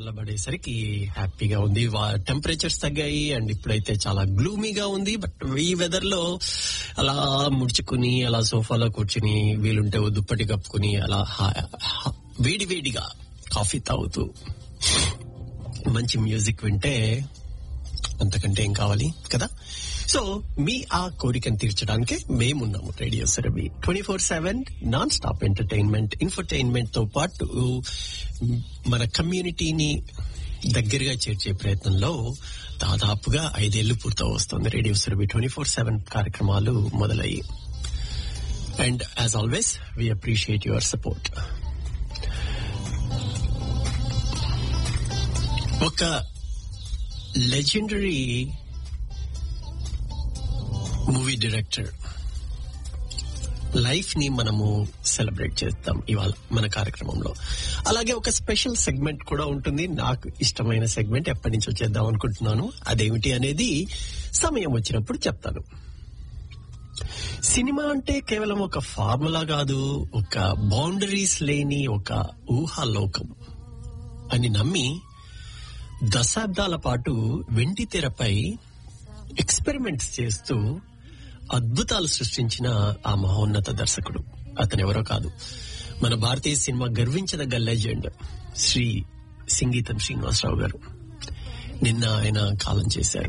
చల్లబడేసరికి హ్యాపీగా ఉంది టెంపరేచర్స్ తగ్గాయి అండ్ ఇప్పుడైతే చాలా గ్లూమీగా ఉంది బట్ ఈ వెదర్ లో అలా ముడుచుకుని అలా సోఫాలో కూర్చుని వీలుంటే ఓ దుప్పటి కప్పుకుని అలా హా- హా- వేడి వేడిగా కాఫీ తాగుతూ మంచి మ్యూజిక్ వింటే అంతకంటే ఏం కావాలి కదా సో మీ ఆ కోరికను తీర్చడానికే మేమున్నాము radio Surabhi twenty four seven non stop entertainment infotainment తో పాటు మన కమ్యూనిటీని దగ్గరగా చేర్చే ప్రయత్నంలో దాదాపుగా ఐదేళ్లు పూర్తవు వస్తుంది radio Surabhi twenty four seven కార్యక్రమాలు మొదలయ్యి and as always we appreciate your support ఒక లెజెండరీ మూవీ డైరెక్టర్ లైఫ్ ని మనము సెలబ్రేట్ చేస్తాం ఇవాళ మన కార్యక్రమంలో అలాగే ఒక స్పెషల్ సెగ్మెంట్ కూడా ఉంటుంది నాకు ఇష్టమైన సెగ్మెంట్ ఎప్పటి నుంచో చేద్దాం అనుకుంటున్నాను అదేమిటి అనేది సమయం వచ్చినప్పుడు చెప్తాను సినిమా అంటే కేవలం ఒక ఫార్ములా కాదు ఒక బౌండరీస్ లేని ఒక ఊహాలోకం అని నమ్మి దశాబ్దాల పాటు వెండి తెరపై ఎక్స్పెరిమెంట్స్ చేస్తూ అద్భుతాలు సృష్టించిన ఆ మహోన్నత దర్శకుడు అతను ఎవరో కాదు మన భారతీయ సినిమా గర్వించదగ్గ లెజెండ్ శ్రీ సింగీతం శ్రీనివాసరావు గారు నిన్న ఆయన కాలం చేశారు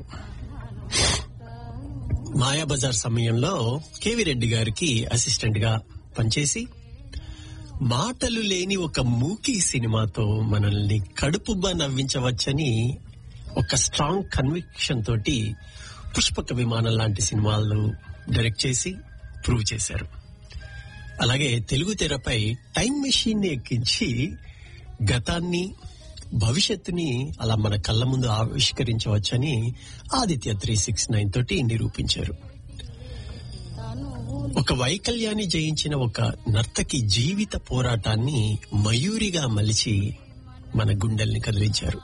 మాయాబజార్ సమయంలో కేవి రెడ్డి గారికి అసిస్టెంట్ గా పనిచేసి మాటలు లేని ఒక మూకీ సినిమాతో మనల్ని కడుపుబ్బా నవ్వించవచ్చని ఒక స్ట్రాంగ్ కన్విక్షన్ తోటి పుష్పక విమానం లాంటి సినిమాలను డైరెక్ట్ చేసి ప్రూవ్ చేశారు అలాగే తెలుగు తెరపై టైం మెషిన్ ని ఎక్కించి గతాన్ని భవిష్యత్తుని అలా మన కళ్ళ ముందు ఆవిష్కరించవచ్చని ఆదిత్య త్రీ సిక్స్ నైన్ తోటి నిరూపించారు ఒక వైకల్యాన్ని జయించిన ఒక నర్తకి జీవిత పోరాటాన్ని మయూరిగా మలిచి మన గుండెల్ని కదిలించారు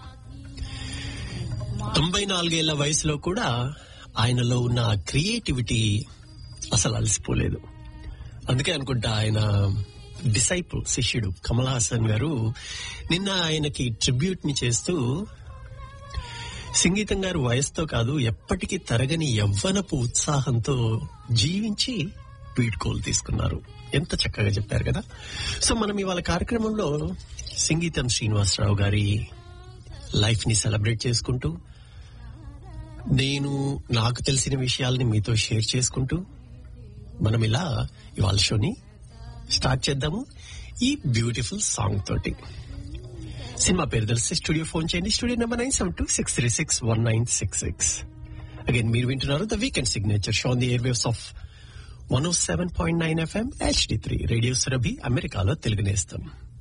తొంభై నాలుగేళ్ల వయసులో కూడా ఆయనలో ఉన్న ఆ క్రియేటివిటీ అసలు అలసిపోలేదు అందుకే అనుకుంటా ఆయన డిసైపుల్ శిష్యుడు కమల్ హాసన్ గారు నిన్న ఆయనకి ట్రిబ్యూట్ ని చేస్తూ సంగీతం గారు వయసుతో కాదు ఎప్పటికీ తరగని యవ్వనపు ఉత్సాహంతో జీవించి వీడ్కోలు తీసుకున్నారు ఎంత చక్కగా చెప్పారు కదా సో మనం ఇవాళ కార్యక్రమంలో సంగీతం శ్రీనివాసరావు గారి లైఫ్ ని సెలబ్రేట్ చేసుకుంటూ నేను నాకు తెలిసిన విషయాల్ని మీతో షేర్ చేసుకుంటూ మనం ఇలా ఇవాళ షోని స్టార్ట్ చేద్దాము ఈ బ్యూటిఫుల్ సాంగ్ తోటి సినిమా పేరు తెలిస్తే స్టూడియో ఫోన్ చేయండి studio number nine seven two six three six one nine six six again మీరు వింటున్నారు the weekend signature show the airwaves of one o seven point nine FM HD three radio Surabhi అమెరికాలో తెలుగు నేస్తాం